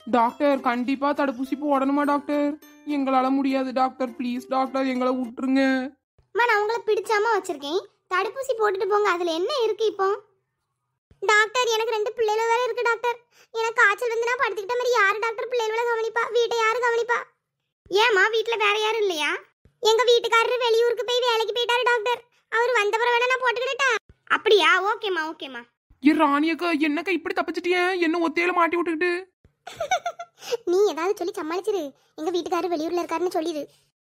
doctor கண்டிப்பா தடுப்பூசி போடணுமா டாக்டர் எங்களால முடியாது டாக்டர் ப்ளீஸ் டாக்டர் எங்களை விட்டுருங்க அம்மா நான் உங்களை பிடிச்சாம வச்சிருக்கேன் தடுப்பூசி போட்டுட்டு போங்க அதுல என்ன இருக்கு இப்போ டாக்டர் எனக்கு ரெண்டு பிள்ளைகள் வேற இருக்கு டாக்டர் எனக்கு காய்ச்சல் வந்து நான் படுத்துக்கிட்ட மாதிரி யாரு டாக்டர் பிள்ளைகளை கவனிப்பா வீட்டை யாரு கவனிப்பா ஏமா வீட்ல வேற யாரும் இல்லையா எங்க வீட்டுக்காரரு வெளியூருக்கு போய் வேலைக்கு போயிட்டாரு டாக்டர் அவர் வந்த பிறகு வேணா நான் போட்டுக்கிட்டா அப்படியா ஓகேம்மா ஓகேம்மா ஏ ராணியக்கா என்னக்கா இப்படி தப்பிச்சிட்டிய என்ன ஒத்தையில மாட்டி விட்டுக்கிட்டு நீ ஏதாவது சொல்லி சமாளிச்சிரு எங்க வீட்டுக்காரரு வெளியூர்ல இருக்காருன்னு சொல்லிடு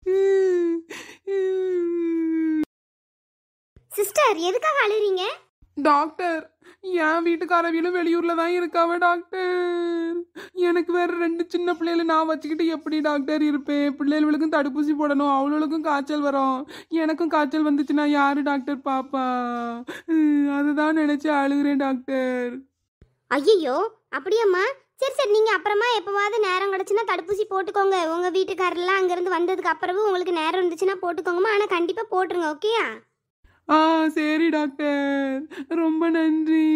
சிஸ்டர் எதுக்காக அழுறீங்க டாக்டர் என் வீட்டுக்காரவியிலும் வெளியூர்ல தான் இருக்காவ டாக்டர் எனக்கு வேற ரெண்டு சின்ன பிள்ளைகளை நான் வச்சுக்கிட்டு எப்படி டாக்டர் இருப்பேன் பிள்ளைகளுக்கும் தடுப்பூசி போடணும் அவளுக்கும் காய்ச்சல் வரும் எனக்கும் காய்ச்சல் வந்துச்சுன்னா யாரு டாக்டர் பாப்பா உம், அதுதான் நினைச்சு அழுகுறேன் டாக்டர் ஐயோ அப்படியாம்மா சரி சரி நீங்க அப்புறமா எப்பவாவது நேரம் கிடைச்சுன்னா தடுப்பூசி போட்டுக்கோங்க உங்க வீட்டுக்காரெல்லாம் அங்கிருந்து வந்ததுக்கு அப்புறமும் உங்களுக்கு நேரம் இருந்துச்சுன்னா போட்டுக்கோங்கம்மா ஆனா கண்டிப்பா போட்டுருங்க ஓகேயா ஆ சரி டாக்டர் ரொம்ப நன்றி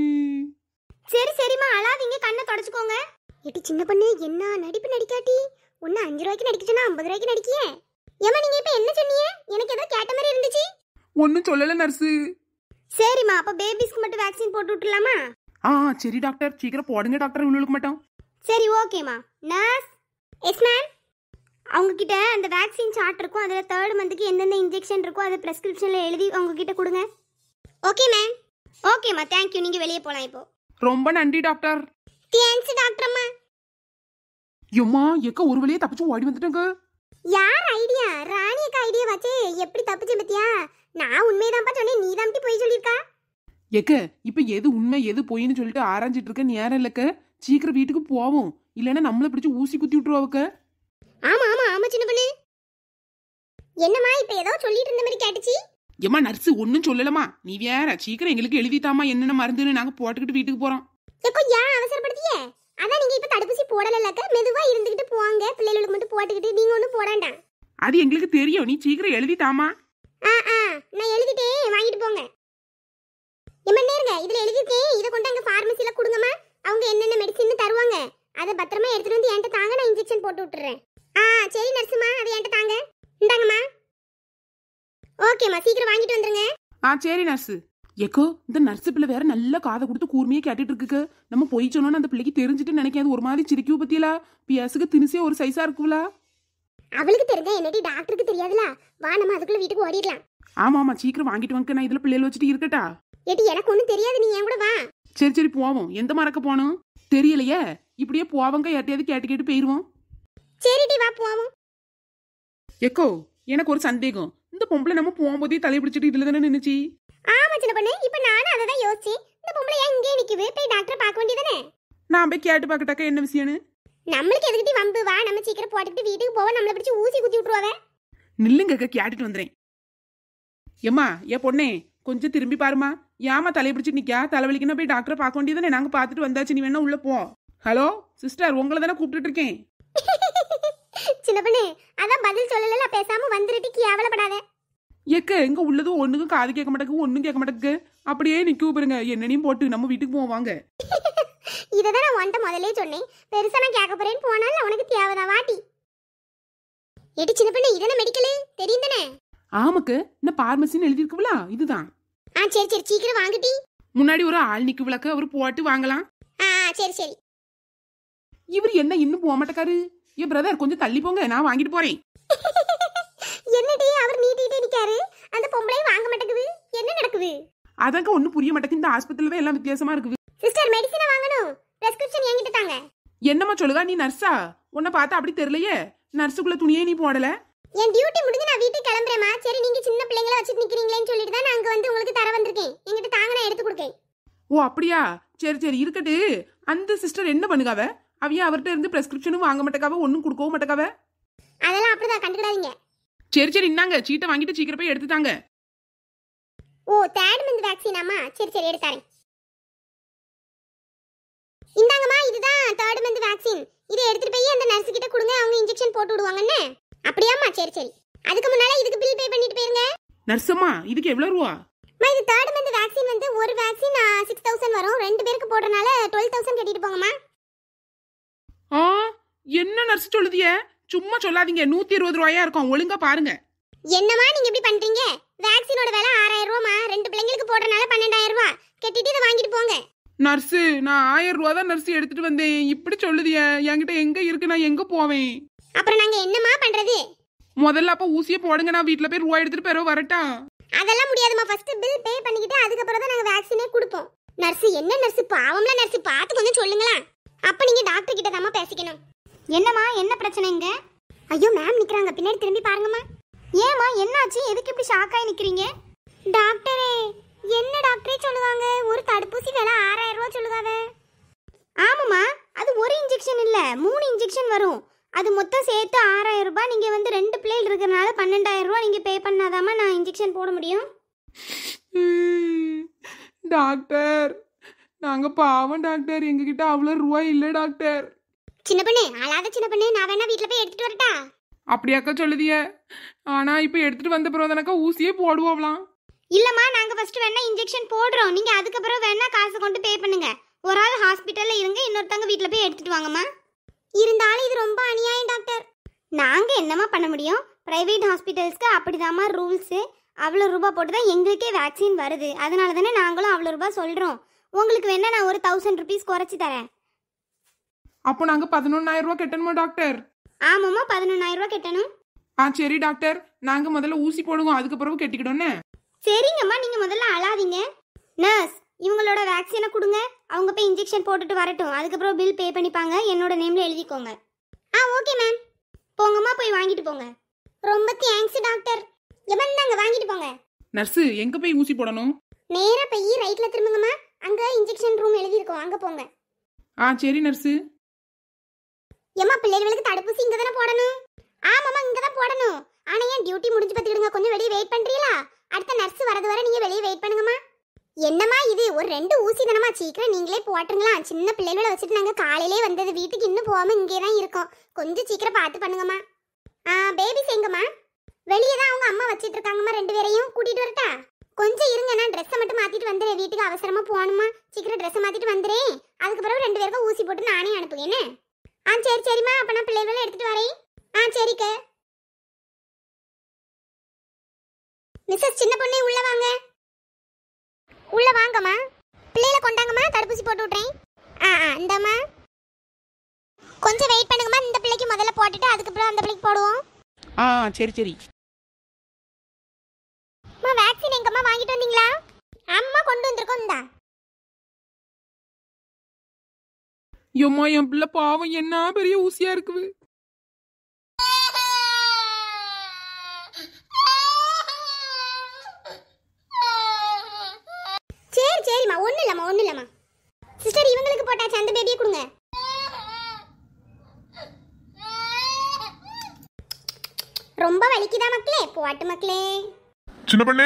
சரி சரிம்மா அழாதீங்க கண்ணை தொடச்சுக்கோங்க எட்டி சின்ன பொண்ணு என்ன நடிப்பு நடிக்காட்டி ஒன்னு அஞ்சு ரூபாய்க்கு நடிக்க சொன்னா ஐம்பது ரூபாய்க்கு நடிக்கியே ஏமா நீங்க இப்ப என்ன சொன்னீங்க எனக்கு ஏதோ கேட்ட மாதிரி இருந்துச்சு ஒன்னும் சொல்லல நர்ஸு சரிம்மா அப்ப பேபிஸ்க்கு மட்டும் வேக்சின் போட்டு விட்டுலாமா ஆ சரி டாக்டர் சீக்கிரம் போடுங்க டாக்டர் இவளுக்கு மட்டும் சரி ஓகேம்மா நர்ஸ் எஸ் மேம் அவங்க கிட்ட அந்த வேக்சின் சார்ட் இருக்கும் அதில் தேர்ட் மந்த்துக்கு எந்தெந்த இன்ஜெக்ஷன் இருக்கோ அதை ப்ரெஸ்கிரிப்ஷனில் எழுதி அவங்க கிட்ட கொடுங்க ஓகே மேம் ஓகேம்மா தேங்க்யூ நீங்கள் வெளியே போகலாம் இப்போ ரொம்ப நன்றி டாக்டர் தேங்க்ஸ் டாக்டர் அம்மா எம்மா எக்க ஒரு வழியே தப்பிச்சு ஓடி வந்துட்டேங்க யார் ஐடியா ராணியக்கா ஐடியா வச்சு எப்படி தப்பிச்சு பத்தியா நான் உண்மையதான்ப்பா சொன்னேன் நீ தான் போய் சொல்லியிருக்கா எக்க இப்ப எது உண்மை எது பொய்ன்னு சொல்லிட்டு ஆராய்ஞ்சிட்டு இருக்க நேரம் இல்லக்க சீக்கிரம் வீட்டுக்கு போவோம் இல்லைன்னா நம்மள பிடிச்சு ஊசி குத்தி விட்டுருவாக்க ஆமா ஆமா ஆமா சின்ன பொண்ணு என்னம்மா இப்போ ஏதோ சொல்லிட்டு இருந்த மாதிரி கேட்டுச்சு எம்மா நர்ஸு ஒன்னும் சொல்லலமா நீ வேற சீக்கிரம் எங்களுக்கு எழுதிட்டாமா என்னென்ன மருந்துன்னு நாங்க போட்டுக்கிட்டு வீட்டுக்கு போறோம் ஏக்கோ ஏன் அவசரப்படுத்தியே அதான் நீங்க இப்ப தடுப்பூசி போடலக்க மெதுவா இருந்துகிட்டு போவாங்க பிள்ளைகளுக்கு மட்டும் போட்டுக்கிட்டு நீங்க ஒன்றும் போடாண்டாம் அது எங்களுக்கு தெரியும் நீ சீக்கிரம் எழுதிட்டாமா ஆ ஆ நான் எழுதிட்டேன் வாங்கிட்டு போங்க எம்ம நேருங்க இதுல எழுதிருக்கேன் இதை கொண்டு அங்க ஃபார்மசில கொடுங்கம்மா அவங்க என்னென்ன மெடிசின் தருவாங்க அதை பத்திரமா எடுத்துட்டு வந்து என்கிட்ட தாங்க நான் இன்ஜெக்ஷன் போட்டு விட்டுறேன் ஆ சரி நர்ஸுமா அதை என்கிட்ட தாங்க இந்தாங்கம்மா ஓகேம்மா சீக்கிரம் வாங்கிட்டு வந்துருங்க ஆ சரி நர்ஸு எக்கோ இந்த நர்ஸு பிள்ளை வேற நல்ல காதை கொடுத்து கூர்மையே கேட்டுட்டு இருக்குக்கு நம்ம பொய் சொன்னோன்னு அந்த பிள்ளைக்கு தெரிஞ்சுட்டு நினைக்காது ஒரு மாதிரி சிரிக்கும் பத்தியலா பியாசுக்கு தினுசே ஒரு சைஸா இருக்குங்களா அவளுக்கு தெரிஞ்சா என்னடி டாக்டருக்கு தெரியாதுல வா நம்ம அதுக்குள்ள வீட்டுக்கு ஓடிடலாம் ஆமா ஆமா சீக்கிரம் வாங்கிட்டு வாங்க நான் இதுல பிள்ளைகள் வச்சுட்டு இருக்கட்டா ஏட்டி எனக்கு ஒன்றும் தெரியாது நீ என் கூட வா சரி சரி போவோம் எந்த மறக்க போனோம் தெரியலையே இப்படியே போவங்க யார்ட்டையாவது கேட்டு கேட்டு போயிருவோம் சரிடி வா போவோம் எக்கோ எனக்கு ஒரு சந்தேகம் இந்த பொம்பளை நம்ம போகும்போதே தலையை பிடிச்சிட்டு இதுல தானே நின்னுச்சு ஆமா சின்ன பொண்ணு இப்ப நானும் அதை தான் யோசிச்சேன் இந்த பொம்பளை ஏன் இங்கே நிக்குது போய் டாக்டர் பார்க்க வேண்டியதானே நான் போய் கேட்டு பார்க்கட்டாக்க என்ன விஷயம்னு நம்மளுக்கு எதுக்கிட்டி வம்பு வா நம்ம சீக்கிரம் போட்டுக்கிட்டு வீட்டுக்கு போவோம் நம்மளை பிடிச்சி ஊசி குத்தி விட்டுருவாங்க நில்லுங்க அக்கா, கேட்டுட்டு வந்துறேன் ஏம்மா ஏ பொண்ணே கொஞ்சம் திரும்பி பாருமா ஏமா தலையை பிடிச்சிட்டு நிக்கா தலைவலிக்குன்னா போய் டாக்டரை பார்க்க வேண்டியதானே நாங்க பார்த்துட்டு வந்தாச்சு நீ வேணா உள்ள போ ஹலோ சிஸ்டர் உங்களை தானே கூப்பிட்டுட்டு இருக்கேன் சின்ன பொண்ணு அதான் பதில் சொல்லல பேசாம வந்துருட்டு கேவலப்படாத எக்க எங்க உள்ளதும் ஒண்ணுக்கும் காது கேட்க மாட்டேங்குது ஒண்ணும் கேட்க மாட்டேங்குது அப்படியே நிக்க பாருங்க என்னனையும் போட்டு நம்ம வீட்டுக்கு போவோம் வாங்க இதை தான் நான் உன்ட்ட முதல்லே சொன்னேன் பெருசா நான் கேட்க போறேன்னு போனாலும் உனக்கு தேவைதான் வாட்டி எடி சின்ன பொண்ணு இதென்ன மெடிக்கலு தெரியும் தானே ஆமாக்கு இந்த பார்மசின்னு எழுதியிருக்குங்கள இதுதான் ஆ சரி சரி சீக்கிரம் வாங்கிட்டி முன்னாடி ஒரு ஆள் நிக்கு விளக்கு அவர் போட்டு வாங்கலாம் ஆ சரி சரி இவர் என்ன இன்னும் போக மாட்டேக்காரு ஏ பிரதர் கொஞ்சம் தள்ளி போங்க நான் வாங்கிட்டு போறேன் என்னடி அவர் நீட்டிட்டே நிக்காரு அந்த பொம்பளையும் வாங்க மாட்டேங்குது என்ன நடக்குது அதாங்க ஒன்றும் புரிய மாட்டேங்குது இந்த ஆஸ்பத்திரியில தான் எல்லாம் வித்தியாசமா இருக்குது சிஸ்டர் மெடிசனை வாங்கணும் பிரெஸ்கிரிப்ஷன் என்கிட்ட தாங்க என்னம்மா சொல்லுதா நீ நர்ஸா உன்னை பார்த்தா அப்படி தெரியலையே நர்ஸுக்குள்ள துணியே நீ போடல என் டியூட்டி முடிஞ்சு நான் வீட்டுக்கு கிளம்புறேம்மா சரி நீங்க சின்ன பிள்ளைங்கள வச்சுட்டு நிக்கிறீங்களேன்னு சொல்லிட்டு தான் நான் அங்க வந்து உங்களுக்கு தர வந்திருக்கேன் என்கிட்ட தாங்க நான் எடுத்து கொடுக்கேன் ஓ அப்படியா சரி சரி இருக்கட்டு அந்த சிஸ்டர் என்ன பண்ணுகாவ அவைய அவர்கிட்ட இருந்து பிரெஸ்கிரிப்ஷனும் வாங்க மாட்டேக்காவ ஒன்றும் கொடுக்கவும் மாட்டேக்காவ அதெல்லாம் அப்படிதான் கண்டுக்கிடாதீங்க சரி சரி இந்தாங்க சீட்டை வாங்கிட்டு சீக்கிரம் போய் எடுத்துட்டாங்க ஓ தேர்ட் மந்த் வேக்சினாமா சரி சரி எடுத்தாரேன் இந்தாங்கம்மா இதுதான் தேர்ட் மந்த் வேக்சின் இதை எடுத்துட்டு போய் அந்த நர்ஸ் கிட்ட கொடுங்க அவங்க இன்ஜெக்ஷன் போட்டு விடுவாங்கன்னு அப்படியாம்மா சரி சரி அதுக்கு முன்னால இதுக்கு பில் பே பண்ணிட்டு போயிருங்க நர்ஸம்மா இதுக்கு எவ்வளோ ரூபா அம்மா, இது தேர்ட் மந்த் வேக்சின் வந்து ஒரு வேக்சின் சிக்ஸ் தௌசண்ட் வரும் ரெண்டு பேருக்கு போடுறனால டுவெல் தௌசண்ட் கட்டிட்டு போங்கம்மா ஆ என்ன நர்ஸ் சொல்லுதிய சும்மா சொல்லாதீங்க நூத்தி இருபது ரூபாயா இருக்கும் ஒழுங்கா பாருங்க என்னம்மா நீங்க இப்படி பண்றீங்க வேக்சினோட விலை ஆறாயிரம் ரூபாமா ரெண்டு பிள்ளைங்களுக்கு போடுறனால பன்னெண்டாயிரம் ரூபாய் கட்டிட்டு இதை வாங்கிட்டு போங்க நர்ஸு நான் ஆயிரம் ரூபா தான் நர்ஸ் எடுத்துட்டு வந்தேன் இப்படி சொல்லுதிய என்கிட்ட எங்க இருக்கு நான் எங்க போவேன் அப்புறம் நாங்க என்னம்மா பண்றது முதல்ல அப்ப ஊசியை போடுங்க நான் வீட்டுல போய் ரூபா எடுத்துட்டு பிறகு வரட்டா அதெல்லாம் முடியாதுமா ஃபர்ஸ்ட் பில் பே பண்ணிக்கிட்டு அதுக்கப்புறம் தான் நாங்க வேக்சினே கொடுப்போம் நர்ஸ் என்ன நர்ஸ் பாவம்ல நர்ஸ் பார்த்து கொஞ்சம் சொல்லுங்களா அப்ப நீங்க டாக்டர் கிட்ட தாம்மா பேசிக்கணும் என்னம்மா என்ன பிரச்சனை இங்க ஐயோ மேம் நிக்கிறாங்க பின்னாடி திரும்பி பாருங்கம்மா ஏம்மா என்னாச்சு எதுக்கு இப்படி ஷாக் ஆகி நிக்கிறீங்க டாக்டரே என்ன டாக்டரே சொல்லுவாங்க ஒரு தடுப்பூசி விலை ஆறாயிரம் ரூபாய் சொல்லுவாங்க ஆமாம்மா அது ஒரு இன்ஜெக்ஷன் இல்ல மூணு இன்ஜெக்ஷன் வரும் அது மொத்தம் சேர்த்து ஆறாயிரம் ரூபாய் நீங்க வந்து ரெண்டு பிள்ளைகள் இருக்கிறனால பன்னெண்டாயிரம் ரூபாய் நீங்க பே பண்ணாதாம்மா நான் இன்ஜெக்ஷன் போட முடியும் ம், டாக்டர் நாங்க பாவம் டாக்டர் எங்ககிட்ட அவ்வளவு ரூபா இல்ல டாக்டர் சின்ன பொண்ணு அழாத சின்ன பொண்ணு நான் வேணா வீட்ல போய் எடுத்துட்டு வரட்டா அப்படியாக்கா சொல்லுதிய ஆனா இப்ப எடுத்துட்டு வந்த பிறகு தானக்கா ஊசியே போடுவோம்லாம் இல்லம்மா நாங்க ஃபர்ஸ்ட் வேணா இன்ஜெக்ஷன் போடுறோம் நீங்க அதுக்கப்புறம் வேணா காசு கொண்டு பே பண்ணுங்க ஒரு ஆள் ஹாஸ்பிட்டல்ல இருங்க இன்னொருத்தவங்க வீட்ல போய் எடுத்துட்டு வாங்கம்மா இருந்தாலும் இது ரொம்ப அநியாயம் டாக்டர் நாங்க என்னம்மா பண்ண முடியும் பிரைவேட் ஹாஸ்பிட்டல்ஸ்க்கு அப்படிதாம்மா ரூல்ஸ் அவ்வளோ ரூபாய் போட்டு தான் எங்களுக்கே வேக்சின் வருது அதனால தானே நாங்களும் அவ்வளோ ரூபாய் சொல்றோம் உங்களுக்கு வேணா நான் ஒரு தௌசண்ட் ருபீஸ் குறைச்சி தரேன் அப்போ நாங்க பதினொன்னாயிரம் ரூபாய் கட்டணுமா டாக்டர் ஆமாம்மா பதினொன்றாயிரம் ரூபாய் கட்டணும் ஆ சரி டாக்டர் நாங்க முதல்ல ஊசி போடுவோம் அதுக்கு பிறகு கட்டிக்கிட்டோன்னே சரிங்கம்மா நீங்க முதல்ல அழாதீங்க நர்ஸ் இவங்களோட வேக்சினை கொடுங்க அவங்க போய் இன்ஜெக்ஷன் போட்டுட்டு வரட்டும் அதுக்கப்புறம் பில் பே பண்ணிப்பாங்க என்னோட நேம்ல எழுதிக்கோங்க ஆ ஓகே மேம் போங்கம்மா போய் வாங்கிட்டு போங்க ரொம்ப தேங்க்ஸ் டாக்டர் எவன் தாங்க வாங்கிட்டு போங்க நர்ஸு எங்க போய் ஊசி போடணும் நேரா போய் ரைட்ல திரும்புங்கம்மா அங்க இன்ஜெக்ஷன் ரூம் எழுதியிருக்கோம் அங்க போங்க ஆ சரி நர்ஸு ஏம்மா பிள்ளைகளுக்கு தடுப்பூசி இங்க தானே போடணும் ஆமாம்மா இங்க தான் போடணும் ஆனா ஏன் டியூட்டி முடிஞ்சு பார்த்துக்கிடுங்க கொஞ்சம் வெளியே வெயிட் பண்றீங்களா அடுத்த நர்ஸ் வரது வரை நீங்க வெளியே வெயிட் பண்ணுங்கம்மா என்னம்மா இது ஒரு ரெண்டு ஊசி தானம்மா சீக்கிரம் நீங்களே போட்டுருங்களா சின்ன பிள்ளைகளை வச்சுட்டு நாங்க காலையிலே வந்தது வீட்டுக்கு இன்னும் போகாம இங்கே தான் இருக்கோம் கொஞ்சம் சீக்கிரம் பார்த்து பண்ணுங்கம்மா ஆ பேபிஸ் எங்கம்மா வெளியே தான் அவங்க அம்மா வச்சிட்டு இருக்காங்கம்மா ரெண்டு பேரையும் கூட்டிட்டு வரட்டா கொஞ்சம் இருங்க நான் ட்ரெஸ்ஸை மட்டும் மாத்திட்டு வந்துடுறேன் வீட்டுக்கு அவசரமா போகணுமா சீக்கிரம் ட்ரெஸ்ஸை மாத்திட்டு வந்துடுறேன் அதுக்கப்புறம் ரெண்டு பேருக்கும் ஊசி போட்டு நானே அனுப்புங்க என்ன ஆ சரி சரிம்மா அப்ப நான் பிள்ளைகளை எடுத்துட்டு வரேன் ஆ சரிக்க மிஸ்ஸஸ் சின்ன பொண்ணே உள்ள வாங்க உள்ள வாங்கம்மா பிள்ளைகளை கொண்டாங்கம்மா தடுப்பூசி போட்டு விட்றேன் ஆ ஆ இந்தம்மா கொஞ்சம் வெயிட் பண்ணுங்கம்மா இந்த பிள்ளைக்கு முதல்ல போட்டுட்டு அதுக்கப்புறம் அந்த பிள்ளைக்கு போடுவோம் ஆ சரி சரி அம்மா வேக்சின் எங்கம்மா வாங்கிட்டு வந்தீங்களா அம்மா கொண்டு வந்திருக்கோம் இந்தா எம்மா என் பிள்ளை பாவம் என்ன பெரிய ஊசியா இருக்குது சரி சரிம்மா ஒன்றும் இல்லைம்மா ஒன்றும் இல்லைம்மா சிஸ்டர் இவங்களுக்கு போட்டாச்சு அந்த பேபியை கொடுங்க ரொம்ப வலிக்குதா மக்களே போட்டு மக்களே சின்ன பண்ணு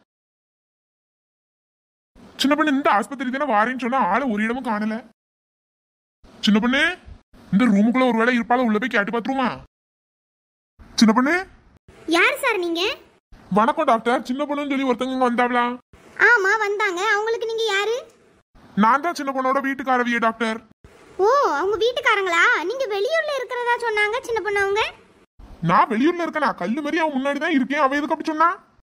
சின்ன பண்ணு இந்த ஆஸ்பத்திரி தானே வாரேன்னு சொன்னா ஆளை ஒரு இடமும் காணல சின்ன பண்ணு இந்த ரூமுக்குள்ள ஒரு வேளை இருப்பால உள்ள போய் கேட்டு பாத்துருமா சின்ன பண்ணு யார் சார் நீங்க வணக்கம் டாக்டர் சின்ன பொண்ணுன்னு சொல்லி ஒருத்தங்க இங்க வந்தாவளா ஆமா வந்தாங்க அவங்களுக்கு நீங்க யாரு நான் தான் சின்ன பொண்ணோட வீட்டுக்காரவிய டாக்டர் ஓ அவங்க வீட்டுக்காரங்களா நீங்க வெளியூர்ல இருக்கிறதா சொன்னாங்க சின்ன பொண்ணு அவங்க நான் வெளியூர்ல இருக்கேனா கல்லு மாதிரி அவன் முன்னாடி தான் இருக்கேன் அவ எதுக்கு அப்படி சொன்னா